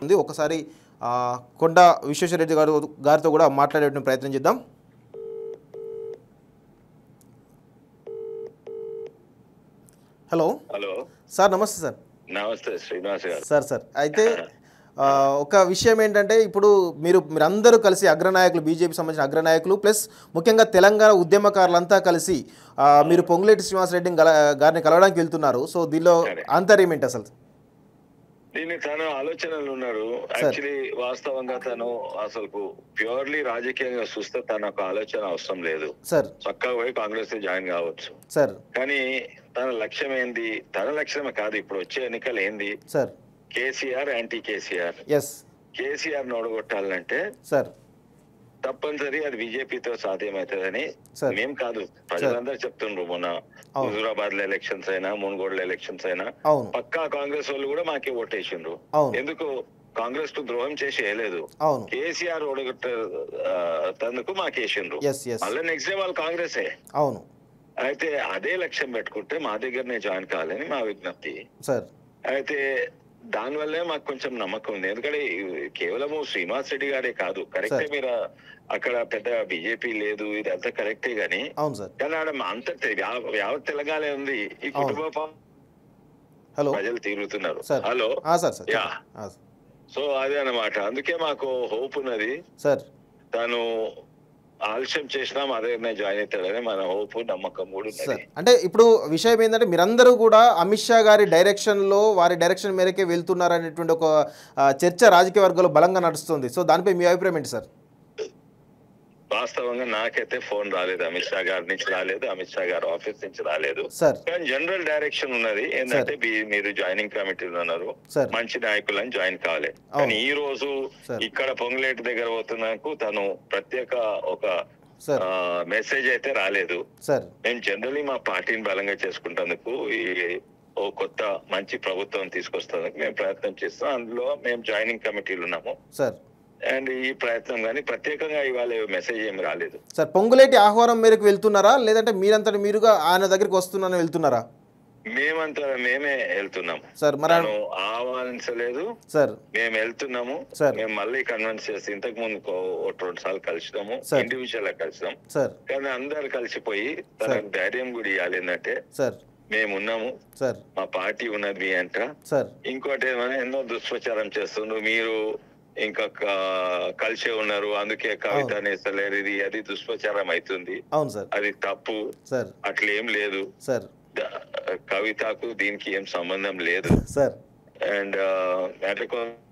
ఉంది ఒకసారి ఆ, కొండ విశ్వేశ్వరరెడ్డి గారు గారితో కూడా మాట్లాడేటువంటి ప్రయత్నం చేద్దాం hello hello sir namaste sir namaste Srinivas గారు సార్ సార్ అయితే ఆ, ఒక విషయం ఏంటంటే ఇప్పుడు మీరు మీరందరూ కలిసి అగ్రనాయకులు బీజేపీ సంబంధించిన అగ్రనాయకులు ప్లస్ ముఖ్యంగా తెలంగాణ ఉద్యమకారులంతా కలిసి ఆ, మీరు పొంగులేటి శ్రీనివాసరెడ్డిని గల గారిని కలవడానికి వెళ్తున్నారు సో దీనిలో సరే. ఆంతర్యం ఏంటి అసలు దీన్ని తను ఆలోచనలు ఉన్నారు యాక్చువల్లీ వాస్తవంగా తను అసలు ప్యూర్లీ రాజకీయంగా చూస్తే తన ఒక ఆలోచన అవసరం లేదు సార్ చక్కగా పోయి కాంగ్రెస్ జాయిన్ కావచ్చు సార్ కానీ తన లక్ష్యం ఏంది తన లక్ష్యమే కాదు ఇప్పుడు వచ్చే ఎన్నికలు ఏంది sir KCR anti KCR yes KCR నోడగొట్టాలంటే సార్ తప్పనిసరి అది బీజేపీతో సాధ్యమవుతుందని సార్. మేం కాదు ప్రజలందరూ చెప్తుండ్రు మొన్న అవును. హుజురాబాద్ లో ఎలక్షన్స్ అయినా మున్గోడ్ల ఎలక్షన్స్ అయినా అవును పక్కా కాంగ్రెస్ వాళ్ళు కూడా మాకే ఓటేసిండ్రు అవును. ఎందుకు కాంగ్రెస్ కు ద్రోహం చేసి వేయలేదు అవును కేసీఆర్ ఓడగొట్ట ఆ, తందుకు మాకేసిండ్రు ఎస్ ఎస్ మళ్ళీ నెక్స్ట్ డే వాళ్ళు కాంగ్రెసే అవును అయితే అదే లక్ష్యం పెట్టుకుంటే మా దగ్గరనే జాయిన్ కావాలని మా విజ్ఞప్తి సార్ అయితే దానివల్లే మాకు కొంచెం నమ్మకం ఉంది ఎందుకంటే కేవలము శ్రీనివాస్ రెడ్డి గారే కాదు కరెక్టే సార్. మీరు అక్కడ పెద్ద బీజేపీ లేదు ఇదంతా కరెక్టే గానీ అవును సార్ కానీ ఆడ మా అంత తె- యావ- యావత్ తెలంగాణ ఉంది ఈ అవును. కుటుంబ పా- హలో ప్రజలు తీరుతున్నారు సార్ హలో ఆ, సార్ సార్ యా. ఆ, సో అదే అన్నమాట అందుకే మాకు హోప్ ఉన్నది సార్ తను ఆలస్యం చేసినా మా దగ్గరనే జాయిన్ అవుతాడని మన హోప్ నమ్మకం కూడా సార్ ఉన్నది అంటే ఇప్పుడు విషయం ఏంటంటే మీరందరూ కూడా అమిత్ షా గారి డైరెక్షన్లో వారి డైరెక్షన్ మేరకే వెళ్తున్నారనేటువంటి ఒక ఆ, చర్చ రాజకీయ వర్గాల్లో బలంగా నడుస్తుంది సో దానిపై మీ అభిప్రాయం ఏంటి సార్ వాస్తవంగా నాకైతే ఫోన్ రాలేదు అమిత్ షా గారి నుంచి రాలేదు అమిత్ షా గారి ఆఫీస్ నుంచి రాలేదు సార్ కానీ జనరల్ డైరెక్షన్ ఉన్నది ఏంటంటే బీ- మీరు జాయినింగ్ కమిటీలో ఉన్నారు సార్ మంచి నాయకులను జాయిన్ కావాలి కానీ ఈ రోజు సార్. ఇక్కడ పొంగులేటి దగ్గర పోతున్నందుకు తను ప్రత్యేక ఒక సార్ మెసేజ్ అయితే రాలేదు సార్ మేము జనరలీ మా పార్టీని బలంగా చేసుకుంటేందుకు ఈ ఓ కొత్త మంచి ప్రభుత్వం తీసుకొస్తేందుకు మేము ప్రయత్నం చేస్తాం అందులో మేము జాయినింగ్ కమిటీలు ఉన్నాము సార్ అండ్ ఈ ప్రయత్నం కానీ ప్రత్యేకంగా ఇవాళ మెసేజ్ ఏమి రాలేదు సార్ పొంగులేటి ఆహ్వానం మేరకు వెళ్తున్నారా లేదంటే మీరంతటి మీరుగా ఆయన దగ్గరికి వస్తున్నారని వెళ్తున్నారా మేమంతా మేమే వెళ్తున్నాము సార్ మరి తను ఆహ్వానించలేదు సార్ మేము వెళ్తున్నాము సార్. మేము మళ్ళీ కన్విన్స్ చేసి ఇంతకు ముందు ఒక రెండు సార్లు కలిసినాము సార్. ఇండివిజువల్ గా కలిసినాం సార్ కానీ అందరు కలిసిపోయి తనకు ధైర్యం కూడా ఇవ్వాలి ఏంటంటే సార్ మేము ఉన్నాము సార్ మా పార్టీ ఉన్నది మీ అంట సార్ ఇంకోటి ఏమైనా ఎన్నో దుష్ప్రచారం చేస్తుండ్రు మీరు ఇంకా క- కలిసే ఉన్నారు అందుకే కవిత నేస్తలేరు ఇది అది దుష్ప్రచారం అవుతుంది అవును సార్ అది తప్పు సార్ అట్లేం లేదు సార్ ద- కవితకు దీనికి ఏం సంబంధం లేదు సార్ అండ్ అంటే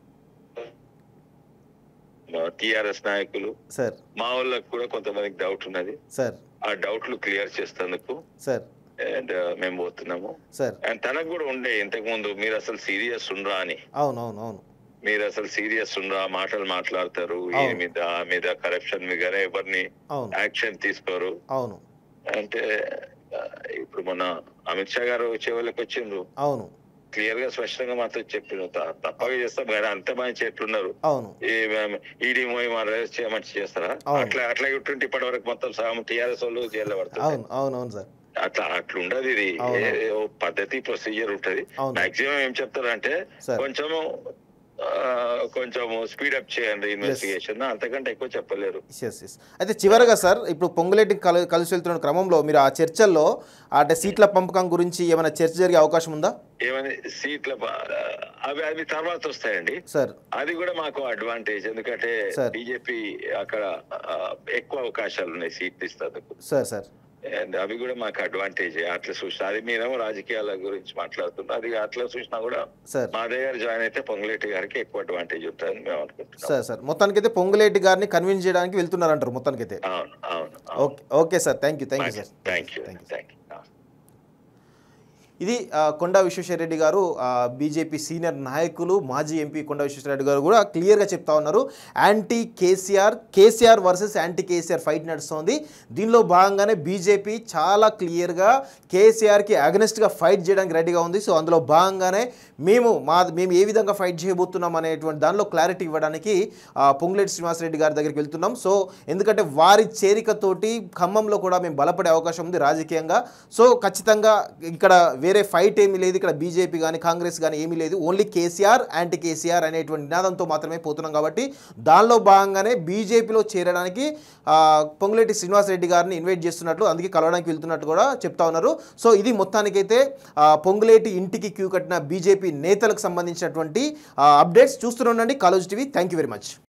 టిఆర్ఎస్ నాయకులు సార్ మా వాళ్ళకి కూడా కొంతమందికి డౌట్ ఉన్నది సార్ ఆ డౌట్లు క్లియర్ చేస్తేందుకు సార్ అండ్ మేము పోతున్నాము సార్ అండ్ తనకు కూడా ఉండే ఇంతకు ముందు మీరు అసలు సీరియస్ ఉండరా అని అవును అవును అవును మీరు అసలు సీరియస్ ఉండరా మాటలు మాట్లాడతారు ఈ అవును. మీద ఆ మీద కరప్షన్ మీద ఎవరిని అవును యాక్షన్ తీసుకోరు అవును అంటే ఆ, ఇప్పుడు మన అమిత్ షా గారు చెవులకు వచ్చిండ్రు అవును క్లియర్ గా స్పష్టంగా మాతో చెప్పిన తప్పగా చేస్తాం కానీ అంత మంచి చెట్లున్నారు అవును ఈడీ మోయి మన అరెస్ట్ చేయమని చేస్తారా అవును. అట్లా అట్లా ఇట్టుంటే ఇప్పటి వరకు మొత్తం సగం టీఆర్ఎస్ వాళ్ళు జైల్లో పడుతుంది అవును అవును అవును సార్ అట్లా అట్లుండదు ఇది అవును. ఏ- ఓ పద్ధతి ప్రొసీజర్ ఉంటది అవును. మాక్సిమం ఏం చెప్తారంటే సార్. కొంచెము ఆ, కొంచెం స్పీడప్ చేయండి ఇన్వెస్టిగేషన్ అంతకంటే ఎక్కువ చెప్పలేరు ఎస్ ఎస్ అయితే చివరగా సార్ ఇప్పుడు పొంగులేటి కల కలిసి వెళ్తున్న క్రమంలో మీరు ఆ చర్చల్లో అంటే సీట్ల పంపకం గురించి ఏమైనా చర్చ జరిగే అవకాశం ఉందా ఏమని సీట్ల బ- అవి అవి తర్వాత వస్తాయండి సార్ అది కూడా మాకు అడ్వాంటేజ్ ఎందుకంటే సార్. బీజేపీ అక్కడ ఆ, ఎక్కువ అవకాశాలు ఉన్నాయి సీట్లు ఇస్తందుకు సార్ సార్ అండ్ అవి కూడా మాకు అడ్వాంటేజ్ అట్లా చూసిన అది మీరేమో రాజకీయాల గురించి మాట్లాడుతున్నారు అది అట్లా చూసినా కూడా సార్ మా దగ్గర జాయిన్ అయితే పొంగులేటి గారికి ఎక్కువ అడ్వాంటేజ్ ఉంటుందని మేము అనుకుంటున్నాం సార్ సార్ మొత్తానికైతే పొంగులేటి గారిని కన్విన్స్ చేయడానికి వెళ్తున్నారంటారు మొత్తానికైతే అవును అవును okay okay sir thank you thank you sir thank you thank you thank you ఇది ఆ, కొండా విశ్వేశ్వరరెడ్డి గారు బీజేపీ సీనియర్ నాయకులు మాజీ ఎంపీ కొండా విశ్వేశ్వరరెడ్డి గారు కూడా క్లియర్గా చెప్తా ఉన్నారు anti KCR KCR versus anti KCR fight నడుస్తోంది దీనిలో భాగంగానే బీజేపీ చాలా క్లియర్గా కేసీఆర్కి అగనెస్ట్గా ఫైట్ చేయడానికి రెడీగా ఉంది సో అందులో భాగంగానే మేము మా మేము ఏ విధంగా ఫైట్ చేయబోతున్నాం అనేటువంటి దానిలో క్లారిటీ ఇవ్వడానికి ఆ, పొంగులేటి శ్రీనివాసరెడ్డి గారి దగ్గరికి వెళ్తున్నాం సో ఎందుకంటే వారి చేరికతోటి ఖమ్మంలో కూడా మేము బలపడే అవకాశం ఉంది రాజకీయంగా సో ఖచ్చితంగా ఇక్కడ వేరే ఫైట్ ఏమీ లేదు ఇక్కడ బీజేపీ కానీ కాంగ్రెస్ కానీ ఏమీ లేదు ఓన్లీ కేసీఆర్ యాంటీ కేసీఆర్ అనేటువంటి నినాదంతో మాత్రమే పోతున్నాం కాబట్టి దానిలో భాగంగానే బీజేపీలో చేరడానికి ఆ, పొంగులేటి శ్రీనివాసరెడ్డి గారిని ఇన్వైట్ చేస్తున్నట్లు అందుకే కలవడానికి వెళ్తున్నట్టు కూడా చెప్తా ఉన్నారు సో ఇది మొత్తానికైతే ఆ, పొంగులేటి ఇంటికి క్యూ కట్టిన బీజేపీ నేతలకు సంబంధించినటువంటి అప్డేట్స్ చూస్తూనే ఉండండి college TV thank you very much